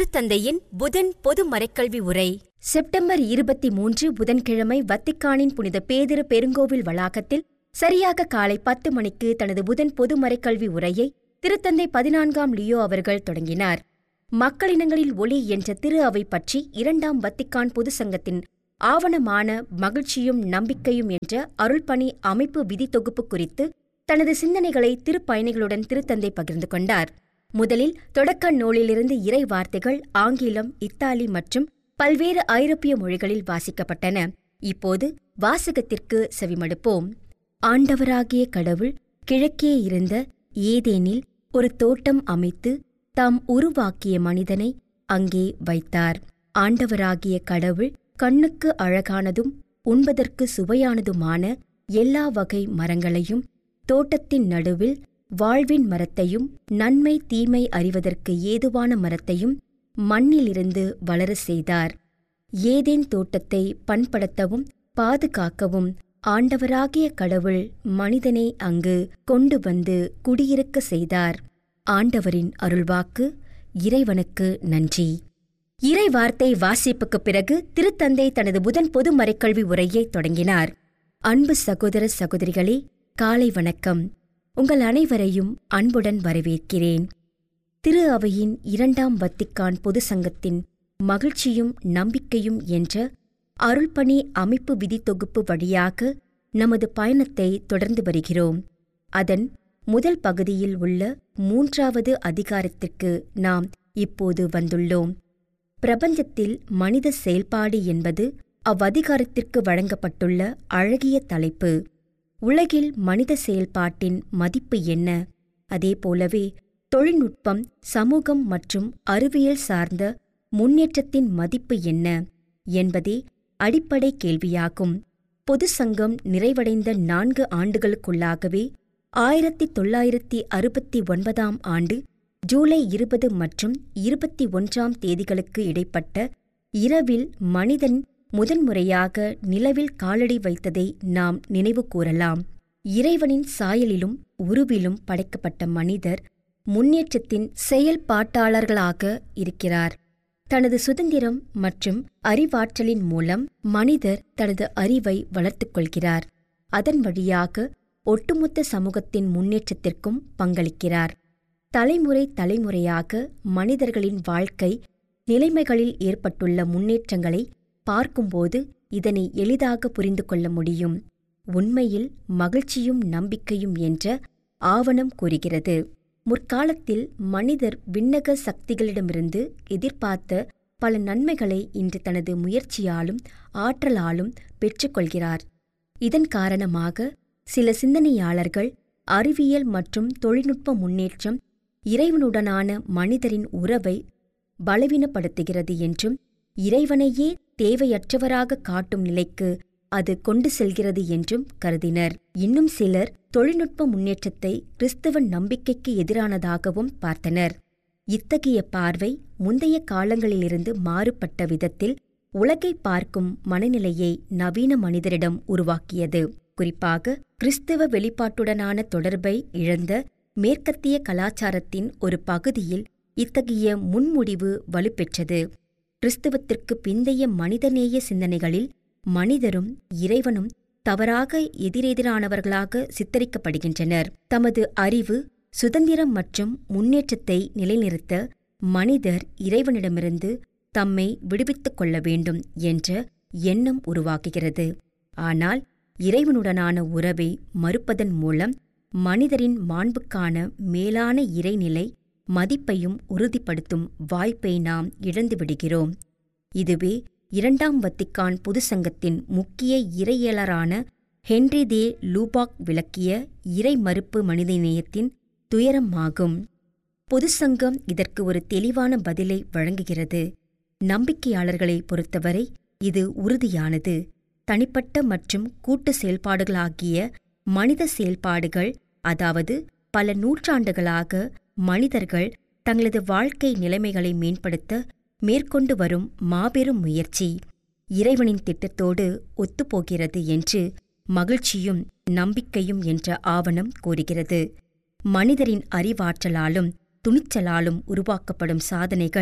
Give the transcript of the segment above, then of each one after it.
திருத்தந்தையின் புதன் பொது மறைக்கல்வி உரை செப்டம்பர் இருபத்தி மூன்று புதன்கிழமை வத்திக்கானின் புனித பேதிரு பெருங்கோவில் வளாகத்தில் சரியாக காலை பத்து மணிக்கு தனது புதன் பொது மறைக்கல்வி உரையை திருத்தந்தை பதினான்காம் லியோ அவர்கள் தொடங்கினார் மக்களினங்களில் ஒளி என்ற திரு அவை பற்றி இரண்டாம் வத்திக்கான் பொது சங்கத்தின் ஆவணமான மகிழ்ச்சியும் நம்பிக்கையும் என்ற அருள்பணி அமைப்பு விதி தொகுப்பு குறித்து தனது சிந்தனைகளை திருப்பயணிகளுடன் திருத்தந்தை பகிர்ந்து கொண்டார் முதலில் தொடக்க நூலிலிருந்து இறை வார்த்தைகள் ஆங்கிலம் இத்தாலி மற்றும் பல்வேறு ஐரோப்பிய மொழிகளில் வாசிக்கப்பட்டன இப்போது வாசகத்திற்கு செவிமடுப்போம் ஆண்டவராகிய கடவுள் கிழக்கே இருந்த ஏதேனில் ஒரு தோட்டம் அமைத்து தாம் உருவாக்கிய மனிதனை அங்கே வைத்தார் ஆண்டவராகிய கடவுள் கண்ணுக்கு அழகானதும் உண்பதற்கு சுவையானதுமான எல்லா வகை மரங்களையும் தோட்டத்தின் நடுவில் வாழ்வின் மரத்தையும் நன்மை தீமை அறிவதற்கு ஏதுவான மரத்தையும் மண்ணிலிருந்து வளர செய்தார் ஏதேன் தோட்டத்தை பண்படுத்தவும் பாதுகாக்கவும் ஆண்டவராகிய கடவுள் மனிதனை அங்கு கொண்டு வந்து குடியிருக்க செய்தார் ஆண்டவரின் அருள்வாக்கு இறைவனுக்கு நன்றி இறை வார்த்தை வாசிப்புக்குப் பிறகு திருத்தந்தை தனது புதன் பொது மறைக்கல்வி உரையை தொடங்கினார் அன்பு சகோதர சகோதரிகளே காலை வணக்கம் உங்கள் அனைவரையும் அன்புடன் வரவேற்கிறேன் திரு அவையின் இரண்டாம் வத்திக்கான் பொது சங்கத்தின் மகிழ்ச்சியும் நம்பிக்கையும் என்ற அருள்பணி அமைப்பு விதி தொகுப்பு வழியாக நமது பயணத்தை தொடர்ந்து வருகிறோம் அதன் முதல் பகுதியில் உள்ள மூன்றாவது அதிகாரத்திற்கு நாம் இப்போது வந்துள்ளோம் பிரபஞ்சத்தில் மனித செயல்பாடு என்பது அவ்வதிகாரத்திற்கு வழங்கப்பட்டுள்ள அழகிய தலைப்பு உலகில் மனித செயல்பாட்டின் மதிப்பு என்ன அதேபோலவே தொழில்நுட்பம் சமூகம் மற்றும் அறிவியல் சார்ந்த முன்னேற்றத்தின் மதிப்பு என்ன என்பதே அடிப்படை கேள்வியாகும் பொது சங்கம் நிறைவடைந்த நான்கு ஆண்டுகளுக்குள்ளாகவே ஆயிரத்தி தொள்ளாயிரத்தி அறுபத்தி ஒன்பதாம் ஆண்டு ஜூலை இருபது மற்றும் இருபத்தி ஒன்றாம் தேதிகளுக்கு இடைப்பட்ட இரவில் மனிதன் முதன்முறையாக நிலவில் காலடி வைத்ததை நாம் நினைவு கூறலாம் இறைவனின் சாயலிலும் உருவிலும் படைக்கப்பட்ட மனிதர் முன்னேற்றத்தின் செயல்பாட்டாளர்களாக இருக்கிறார் தனது சுதந்திரம் மற்றும் அறிவாற்றலின் மூலம் மனிதர் தனது அறிவை வளர்த்துக் கொள்கிறார் அதன் வழியாக ஒட்டுமொத்த சமூகத்தின் முன்னேற்றத்திற்கும் பங்களிக்கிறார் தலைமுறை தலைமுறையாக மனிதர்களின் வாழ்க்கை நிலைமைகளில் ஏற்பட்டுள்ள முன்னேற்றங்களை பார்க்கும்போது இதனை எளிதாக புரிந்து கொள்ள முடியும் உண்மையில் மகிழ்ச்சியும் நம்பிக்கையும் என்ற ஆவணம் கூறுகிறது முற்காலத்தில் மனிதர் விண்ணக சக்திகளிடமிருந்து எதிர்பார்த்த பல நன்மைகளை இன்று தனது முயற்சியாலும் ஆற்றலாலும் பெற்றுக்கொள்கிறார் இதன் காரணமாக சில சிந்தனையாளர்கள் அறிவியல் மற்றும் தொழில்நுட்ப முன்னேற்றம் இறைவனுடனான மனிதரின் உறவை பலவீனப்படுத்துகிறது என்றும் இறைவனையே தேவையற்றவராக காட்டும் நிலைக்கு அது கொண்டு செல்கிறது என்றும் கருதினர் இன்னும் சிலர் தொழில்நுட்ப முன்னேற்றத்தை கிறிஸ்தவ நம்பிக்கைக்கு எதிரானதாகவும் பார்த்தனர் இத்தகைய பார்வை முந்தைய காலங்களிலிருந்து மாறுபட்ட விதத்தில் உலகை பார்க்கும் மனநிலையை நவீன மனிதரிடம் உருவாக்கியது குறிப்பாக கிறிஸ்தவ வெளிப்பாட்டுடனான தொடர்பை இழந்த மேற்கத்திய கலாச்சாரத்தின் ஒரு பகுதியில் இத்தகைய முன்முடிவு வலுப்பெற்றது கிறிஸ்தவத்திற்கு பிந்தைய மனிதநேய சிந்தனைகளில் மனிதரும் இறைவனும் தவறாக எதிரெதிரானவர்களாக சித்தரிக்கப்படுகின்றனர் தமது அறிவு சுதந்திரம் மற்றும் முன்னேற்றத்தை நிலைநிறுத்த மனிதர் இறைவனிடமிருந்து தம்மை விடுவித்துக் கொள்ள வேண்டும் என்ற எண்ணம் உருவாக்குகிறது ஆனால் இறைவனுடனான உறவை மறுப்பதன் மூலம் மனிதரின் மாண்புக்கான மேலான இறைநிலை மதிப்பையும் உறுதிப்படுத்தும் வாய்ப்பை நாம் இழந்துவிடுகிறோம் இதுவே இரண்டாம் வத்திக்கான் பொது சங்கத்தின் முக்கிய இறையியலரான ஹென்றி தே லூபாக் விளக்கிய இறை மறுப்பு மனிதநேயத்தின் துயரமாகும் பொது சங்கம் இதற்கு ஒரு தெளிவான பதிலை வழங்குகிறது நம்பிக்கையாளர்களை பொறுத்தவரை இது உறுதியானது தனிப்பட்ட மற்றும் கூட்டு செயல்பாடுகளாகிய மனித செயல்பாடுகள் அதாவது பல நூற்றாண்டுகளாக மனிதர்கள் தங்களது வாழ்க்கை நிலைமைகளை மேம்படுத்த மேற்கொண்டு வரும் மாபெரும் முயற்சி இறைவனின் திட்டத்தோடு ஒத்துப்போகிறது என்று மகிழ்ச்சியும் நம்பிக்கையும் என்ற ஆவணம் கூறுகிறது மனிதரின் அறிவாற்றலாலும் துணிச்சலாலும் உருவாக்கப்படும் சாதனைகள்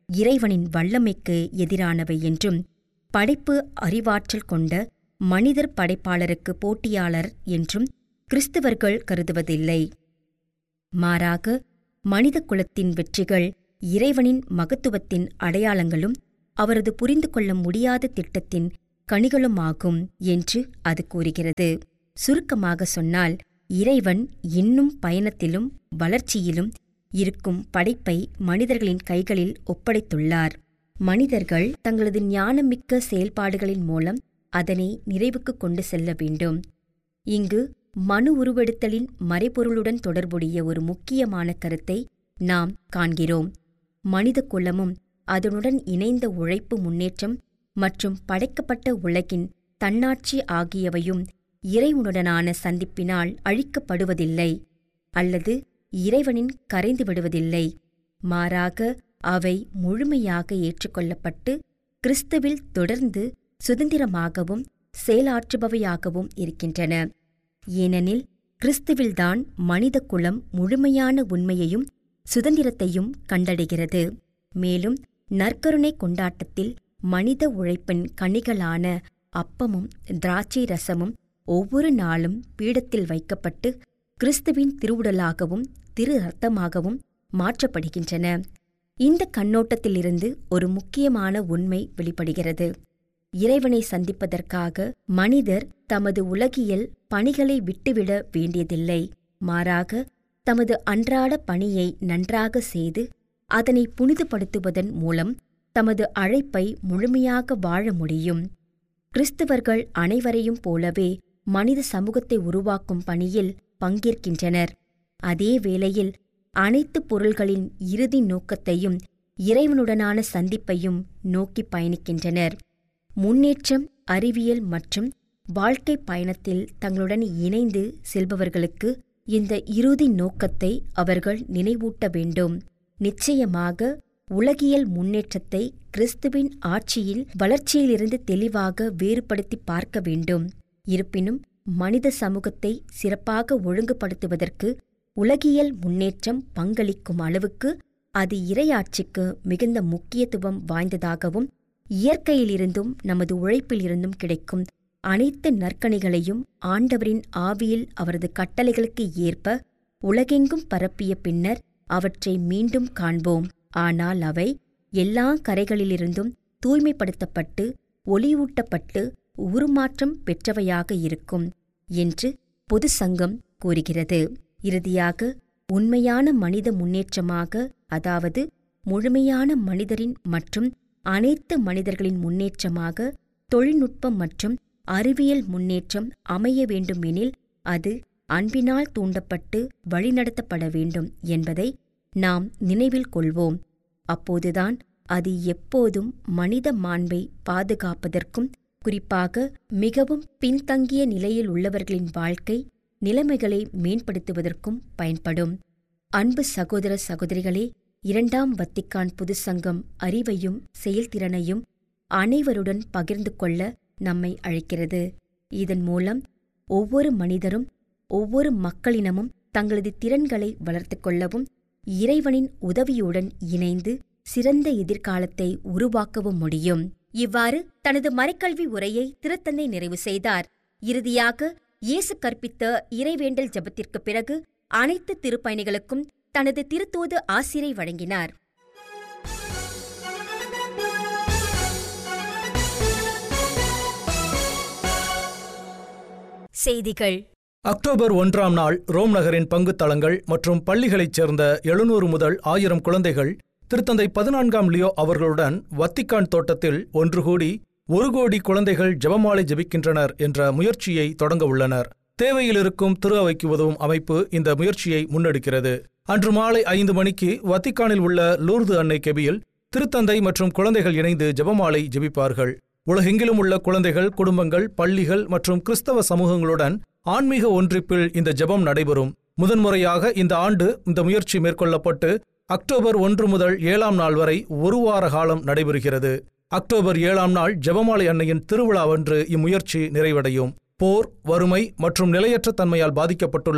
இறைவனின் வல்லமைக்கு எதிரானவை என்றும் படைப்பு அறிவாற்றல் கொண்ட மனிதர் படைப்பாளருக்கு போட்டியாளர் என்றும் கிறிஸ்தவர்கள் கருதுவதில்லை மாறாக மனித குலத்தின் வெற்றிகள் இறைவனின் மகத்துவத்தின் அடையாளங்களும் அவரது புரிந்து கொள்ள முடியாத திட்டத்தின் கனிகளுமாகும் என்று அது கூறுகிறது சுருக்கமாக சொன்னால் இறைவன் இன்னும் பயணத்திலும் வளர்ச்சியிலும் இருக்கும் படைப்பை மனிதர்களின் கைகளில் ஒப்படைத்துள்ளார் மனிதர்கள் தங்களது ஞானமிக்க செயல்பாடுகளின் மூலம் அதனை நிறைவுக்கு கொண்டு செல்ல வேண்டும் இங்கு மனு உருவெடுத்தலின் மறைபொருளுடன் தொடர்புடைய ஒரு முக்கியமான கருத்தை நாம் காண்கிறோம் மனித குலமும் அதனுடன் இணைந்த உழைப்பு முன்னேற்றம் மற்றும் படைக்கப்பட்ட உலகின் தன்னாட்சி ஆகியவையும் இறைவனுடனான சந்திப்பினால் அழிக்கப்படுவதில்லை அல்லது இறைவனின் கரைந்து விடுவதில்லை மாறாக அவை முழுமையாக ஏற்றுக்கொள்ளப்பட்டு கிறிஸ்துவில் தொடர்ந்து சுதந்திரமாகவும் செயலாற்றுபவையாகவும் இருக்கின்றன ஏனெனில் கிறிஸ்துவில்தான் மனித குலம் முழுமையான உண்மையையும் சுதந்திரத்தையும் கண்டடைகிறது மேலும் நற்கருணை கொண்டாட்டத்தில் மனித உழைப்பின் கனிகளான அப்பமும் திராட்சை ரசமும் ஒவ்வொரு நாளும் பீடத்தில் வைக்கப்பட்டு கிறிஸ்துவின் திருவுடலாகவும் திரு ரத்தமாகவும் மாற்றப்படுகின்றன இந்த கண்ணோட்டத்திலிருந்து ஒரு முக்கியமான உண்மை வெளிப்படுகிறது இறைவனை சந்திப்பதற்காக மனிதர் தமது உலகியல் பணிகளை விட்டுவிட வேண்டியதில்லை மாறாக தமது அன்றாட பணியை நன்றாக செய்து அதனை புனிதப்படுத்துவதன் மூலம் தமது அழைப்பை முழுமையாக வாழ முடியும் கிறிஸ்தவர்கள் அனைவரையும் போலவே மனித சமூகத்தை உருவாக்கும் பணியில் பங்கேற்கின்றனர் அதே வேளையில் அனைத்து பொருள்களின் இறுதி நோக்கத்தையும் இறைவனுடனான சந்திப்பையும் நோக்கி பயணிக்கின்றனர் முன்னேற்றம் அறிவியல் மற்றும் வாழ்க்கை பயணத்தில் தங்களுடன் இணைந்து செல்பவர்களுக்கு இந்த இறுதி நோக்கத்தை அவர்கள் நினைவூட்ட வேண்டும் நிச்சயமாக உலகியல் முன்னேற்றத்தை கிறிஸ்துவின் ஆட்சியில் வளர்ச்சியிலிருந்து தெளிவாக வேறுபடுத்தி பார்க்க வேண்டும் இருப்பினும் மனித சமூகத்தை சிறப்பாக ஒழுங்குபடுத்துவதற்கு உலகியல் முன்னேற்றம் பங்களிக்கும் அளவுக்கு அது இரையாட்சிக்கு மிகுந்த முக்கியத்துவம் வாய்ந்ததாகவும் இயற்கையிலிருந்தும் நமது உழைப்பிலிருந்தும் கிடைக்கும் அனைத்து நற்கணிகளையும் ஆண்டவரின் ஆவியில் அவரது கட்டளைகளுக்கு ஏற்ப உலகெங்கும் பரப்பிய பின்னர் அவற்றை மீண்டும் காண்போம் ஆனால் அவை எல்லா கரைகளிலிருந்தும் தூய்மைப்படுத்தப்பட்டு ஒளியூட்டப்பட்டு உருமாற்றம் பெற்றவையாக இருக்கும் என்று பொது சங்கம் கூறுகிறது இறுதியாக உண்மையான மனித முன்னேற்றமாக அதாவது முழுமையான மனிதரின் மற்றும் அனைத்து மனிதர்களின் முன்னேற்றமாக தொழில்நுட்பம் மற்றும் அறிவியல் முன்னேற்றம் அமைய வேண்டுமெனில் அது அன்பினால் தூண்டப்பட்டு வழிநடத்தப்பட வேண்டும் என்பதை நாம் நினைவில் கொள்வோம் அப்போதுதான் அது எப்போதும் மனித மாண்பை பாதுகாப்பதற்கும் குறிப்பாக மிகவும் பின்தங்கிய நிலையில் உள்ளவர்களின் வாழ்க்கை நிலைமைகளை மேம்படுத்துவதற்கும் பயன்படும் அன்பு சகோதர சகோதரிகளே இரண்டாம் வத்திக்கான் புது சங்கம் அறிவையும் செயல்திறனையும் அனைவருடன் பகிர்ந்து கொள்ள நம்மை அழைக்கிறது இதன் மூலம் ஒவ்வொரு மனிதரும் ஒவ்வொரு மக்களினமும் தங்களது திறன்களை வளர்த்து கொள்ளவும் இறைவனின் உதவியுடன் இணைந்து சிறந்த எதிர்காலத்தை உருவாக்கவும் முடியும் இவ்வாறு தனது மறைக்கல்வி உரையை திருத்தந்தை நிறைவு செய்தார் இறுதியாக இயேசு கற்பித்த இறைவேண்டல் ஜெபத்திற்குப் பிறகு அனைத்து திருப்பயணிகளுக்கும் தனது திருத்தூது ஆசிரை வழங்கினார் செய்திகள் அக்டோபர் ஒன்றாம் நாள் ரோம் நகரின் பங்குத் தளங்கள் மற்றும் பள்ளிகளைச் சேர்ந்த எழுநூறு முதல் ஆயிரம் குழந்தைகள் திருத்தந்தை பதினான்காம் லியோ அவர்களுடன் வத்திக்கான் தோட்டத்தில் ஒன்று கூடி ஒரு கோடி குழந்தைகள் ஜெபமாலை ஜெபிக்கின்றனர் என்ற முயற்சியை தொடங்க உள்ளனர் தேவையில் இருக்கும் திரு அவைக்கு உதவும் அமைப்பு இந்த முயற்சியை முன்னெடுக்கிறது அன்று மாலை ஐந்து மணிக்கு வத்திக்கானில் உள்ள லூர்து அன்னை கெபியில் திருத்தந்தை மற்றும் குழந்தைகள் இணைந்து ஜெபமாலை ஜெபிப்பார்கள் உலகெங்கிலும் உள்ள குழந்தைகள் குடும்பங்கள் பள்ளிகள் மற்றும் கிறிஸ்தவ சமூகங்களுடன் ஆன்மீக ஒன்றிப்பில் இந்த ஜெபம் நடைபெறும் முதன்முறையாக இந்த ஆண்டு இந்த முயற்சி மேற்கொள்ளப்பட்டு அக்டோபர் ஒன்று முதல் ஏழாம் நாள் வரை ஒரு வார காலம் நடைபெறுகிறது அக்டோபர் ஏழாம் நாள் ஜெபமாலை அன்னையின் திருவிழாவன்று இம்முயற்சி நிறைவடையும் போர் வறுமை மற்றும் நிலையற்ற தன்மையால் பாதிக்கப்பட்டுள்ள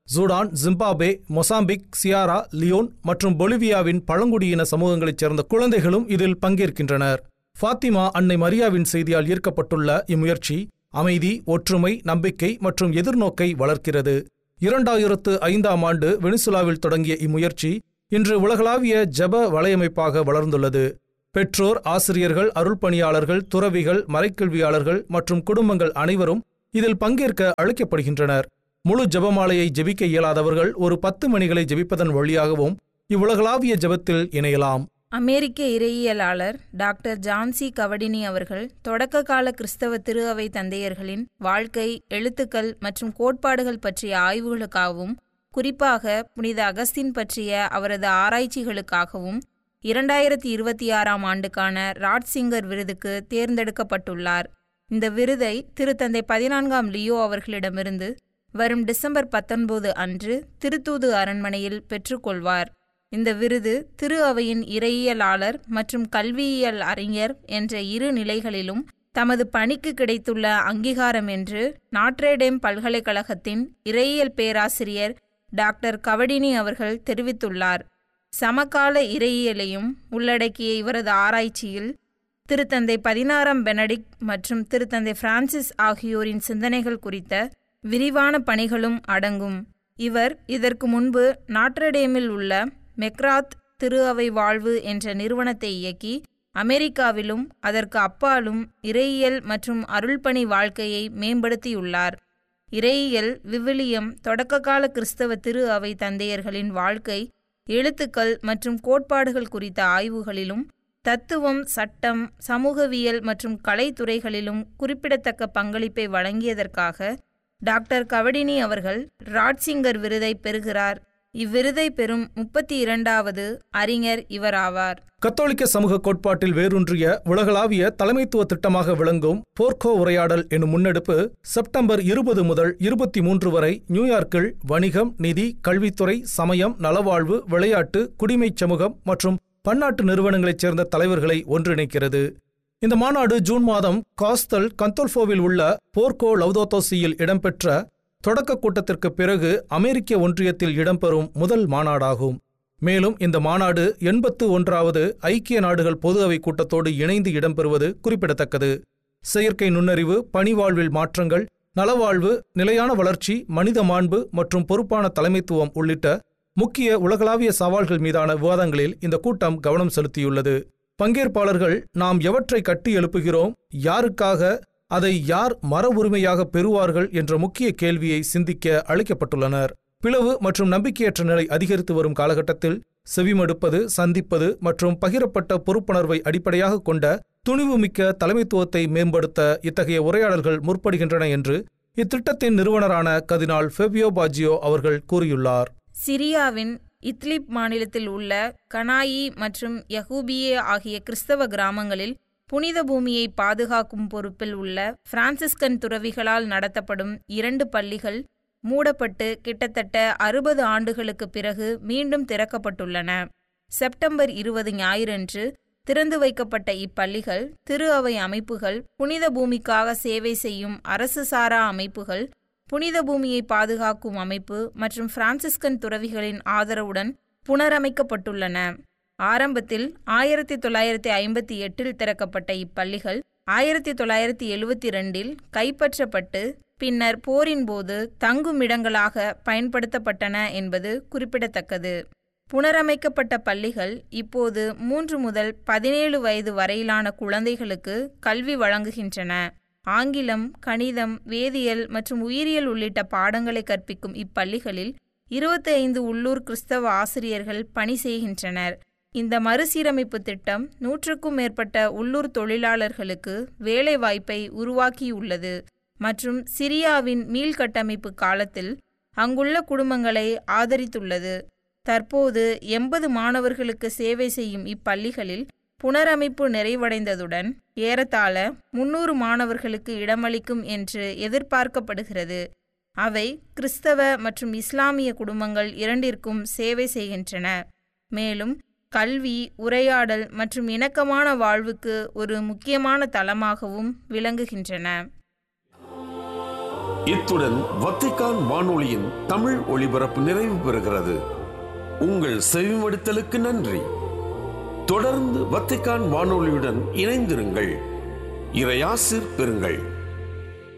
Sudan Zimbabwe Mozambique Sierra Leone மற்றும் பொலிவியாவின் பழங்குடியின சமூகங்களைச் சேர்ந்த குழந்தைகளும் இதில் பங்கேற்கின்றனர் ஃபாத்திமா அன்னை மரியாவின் செய்தியால் ஈர்க்கப்பட்டுள்ள இம்முயற்சி அமைதி ஒற்றுமை நம்பிக்கை மற்றும் எதிர்நோக்கை வளர்க்கிறது இரண்டாயிரத்து ஐந்தாம் ஆண்டு வெனிசுலாவில் தொடங்கிய இம்முயற்சி இன்று உலகளாவிய ஜப வலையமைப்பாக வளர்ந்துள்ளது பெற்றோர் ஆசிரியர்கள் அருள்பணியாளர்கள் துறவிகள் மறைக்கல்வியாளர்கள் மற்றும் குடும்பங்கள் அனைவரும் இதில் பங்கேற்க அழைக்கப்படுகின்றனர் முழு ஜெபமாலையை ஜெபிக்க இயலாதவர்கள் ஒரு பத்து மணிகளை ஜெபிப்பதன் வழியாகவும் இவ்வுலகளாவிய ஜெபத்தில் இணையலாம் அமெரிக்க இறையியலாளர் டாக்டர் ஜான்சி கவடினி அவர்கள் தொடக்க கால கிறிஸ்தவ திரு அவை தந்தையர்களின் வாழ்க்கை எழுத்துக்கள் மற்றும் கோட்பாடுகள் பற்றிய ஆய்வுகளுக்காகவும் குறிப்பாக புனித அகஸ்தின் பற்றிய அவரது ஆராய்ச்சிகளுக்காகவும் இரண்டாயிரத்தி இருபத்தி ஆறாம் ஆண்டுக்கான ராட்சிங்கர் விருதுக்கு தேர்ந்தெடுக்கப்பட்டுள்ளார் இந்த விருதை திருத்தந்தை பதினான்காம் லியோ அவர்களிடமிருந்து வரும் டிசம்பர் பத்தொன்பது அன்று திருத்தூது அரண்மனையில் பெற்றுக்கொள்வார் இந்த விருது திரு அவையின் இறையியலாளர் மற்றும் கல்வியியல் அறிஞர் என்ற இரு நிலைகளிலும் தமது பணிக்கு கிடைத்துள்ள அங்கீகாரம் என்று நாட்ரேடேம் பல்கலைக்கழகத்தின் இறையியல் பேராசிரியர் டாக்டர் கவடினி அவர்கள் தெரிவித்துள்ளார் சமகால இறையியலையும் உள்ளடக்கிய இவரது ஆராய்ச்சியில் திருத்தந்தை பதினாறாம் பெனடிக்ட் மற்றும் திருத்தந்தை பிரான்சிஸ் ஆகியோரின் சிந்தனைகள் குறித்த விரிவான பணிகளும் அடங்கும் இவர் இதற்கு முன்பு நாட்ரடேமில் உள்ள மெக்ராத் திரு அவை வாழ்வு என்ற நிறுவனத்தை இயக்கி அமெரிக்காவிலும் அதற்கு அப்பாலும் இறையியல் மற்றும் அருள்பணி வாழ்க்கையை மேம்படுத்தியுள்ளார் இறையியல் விவிலியம் தொடக்ககால கிறிஸ்தவ திரு அவை தந்தையர்களின் வாழ்க்கை எழுத்துக்கள் மற்றும் கோட்பாடுகள் குறித்த ஆய்வுகளிலும் தத்துவம் சட்டம் சமூகவியல் மற்றும் கலைத்துறைகளிலும் குறிப்பிடத்தக்க பங்களிப்பை வழங்கியதற்காக டாக்டர் கவடினி அவர்கள் ராட்சிங்கர் விருதை பெறுகிறார் இவ்விருதை பெறும் முப்பத்தி இரண்டாவது அறிஞர் இவராவார் கத்தோலிக்க சமூக கோட்பாட்டில் வேரூன்றிய உலகளாவிய தலைமைத்துவ திட்டமாக விளங்கும் போர்க்கோ உரையாடல் எனும் முன்னெடுப்பு செப்டம்பர் இருபது முதல் இருபத்தி மூன்று வரை நியூயார்க்கில் வணிகம் நிதி கல்வித்துறை சமயம் நலவாழ்வு விளையாட்டு குடிமைச் சமூகம் மற்றும் பன்னாட்டு நிறுவனங்களைச் சேர்ந்த தலைவர்களை ஒன்றிணைக்கிறது இந்த மாநாடு ஜூன் மாதம் காஸ்தல் கந்தோல்ஃபோவில் உள்ள போர்க்கோ லவ்தோத்தோசியில் இடம்பெற்ற தொடக்க கூட்டத்திற்கு பிறகு அமெரிக்க ஒன்றியத்தில் இடம்பெறும் முதல் மாநாடாகும் மேலும் இந்த மாநாடு எண்பத்து ஒன்றாவது ஐக்கிய நாடுகள் பொது அவை கூட்டத்தோடு இணைந்து இடம்பெறுவது குறிப்பிடத்தக்கது செயற்கை நுண்ணறிவு பணிவாழ்வில் மாற்றங்கள் நலவாழ்வு நிலையான வளர்ச்சி மனித மாண்பு மற்றும் பொறுப்பான தலைமைத்துவம் உள்ளிட்ட முக்கிய உலகளாவிய சவால்கள் மீதான விவாதங்களில் இந்த கூட்டம் கவனம் செலுத்தியுள்ளது பங்கேற்பாளர்கள் நாம் எவற்றை கட்டி எழுப்புகிறோம் யாருக்காக அதை யார் மர உரிமையாக பெறுவார்கள் என்ற முக்கிய கேள்வியை சிந்திக்க அழைக்கப்பட்டுள்ளனர் பிளவு மற்றும் நம்பிக்கையற்ற நிலை அதிகரித்து வரும் காலகட்டத்தில் செவிமடுப்பது சந்திப்பது மற்றும் பகிரப்பட்ட பொறுப்புணர்வை அடிப்படையாக கொண்ட துணிவுமிக்க தலைமைத்துவத்தை மேம்படுத்த இத்தகைய உரையாடல்கள் முற்படுகின்றன என்று இத்திட்டத்தின் நிறுவனரான கதினால் ஃபெபியோ பாஜியோ அவர்கள் கூறியுள்ளார் சிரியாவின் இத்லிப் மாநிலத்தில் உள்ள கனாயி மற்றும் யகூபியே ஆகிய கிறிஸ்தவ கிராமங்களில் புனித பூமியை பாதுகாக்கும் பொறுப்பில் உள்ள பிரான்சிஸ்கன் துறவிகளால் நடத்தப்படும் இரண்டு பள்ளிகள் மூடப்பட்டு கிட்டத்தட்ட அறுபது ஆண்டுகளுக்கு பிறகு மீண்டும் திறக்கப்பட்டுள்ளன செப்டம்பர் இருபது ஞாயிறன்று திறந்து வைக்கப்பட்ட இப்பள்ளிகள் திரு அவை அமைப்புகள் புனித பூமிக்காக சேவை செய்யும் அரசு சாரா அமைப்புகள் புனித பூமியை பாதுகாக்கும் அமைப்பு மற்றும் பிரான்சிஸ்கன் துறவிகளின் ஆதரவுடன் புனரமைக்கப்பட்டுள்ளன ஆரம்பத்தில் ஆயிரத்தி தொள்ளாயிரத்தி ஐம்பத்தி எட்டில் திறக்கப்பட்ட இப்பள்ளிகள் ஆயிரத்தி தொள்ளாயிரத்தி எழுவத்தி ரெண்டில் கைப்பற்றப்பட்டு பின்னர் போரின் போது தங்குமிடங்களாக பயன்படுத்தப்பட்டன என்பது குறிப்பிடத்தக்கது புனரமைக்கப்பட்ட பள்ளிகள் இப்போது மூன்று முதல் பதினேழு வயது வரையிலான குழந்தைகளுக்கு கல்வி வழங்குகின்றன ஆங்கிலம் கணிதம் வேதியியல் மற்றும் உயிரியல் உள்ளிட்ட பாடங்களை கற்பிக்கும் இப்பள்ளிகளில் இருபத்தி ஐந்து உள்ளூர் கிறிஸ்தவ ஆசிரியர்கள் பணி செய்கின்றனர் இந்த மறுசீரமைப்பு திட்டம் நூற்றுக்கும் மேற்பட்ட உள்ளூர் தொழிலாளர்களுக்கு வேலைவாய்ப்பை உருவாக்கியுள்ளது மற்றும் சிரியாவின் மீள்கட்டமைப்பு காலத்தில் அங்குள்ள குடும்பங்களை ஆதரித்துள்ளது தற்போது எண்பது மாணவர்களுக்கு சேவை செய்யும் இப்பள்ளிகளில் புனரமைப்பு நிறைவடைந்ததுடன் ஏறத்தாழ முன்னூறு மாணவர்களுக்கு இடமளிக்கும் என்று எதிர்பார்க்கப்படுகிறது அவை கிறிஸ்தவ மற்றும் இஸ்லாமிய குடும்பங்கள் இரண்டிற்கும் சேவை செய்கின்றன மேலும் கல்வி உரையாடல் மற்றும் இணக்கமான வாழ்வுக்கு ஒரு முக்கியமான தளமாகவும் விளங்குகின்றன இத்துடன் வத்திக்கான் வானொலியின் தமிழ் ஒளிபரப்பு நிறைவு பெறுகிறது உங்கள் செவிமடுத்தலுக்கு நன்றி தொடர்ந்து வத்திக்கான் வானொலியுடன் இணைந்திருங்கள் இறையாசிர் பெறுங்கள்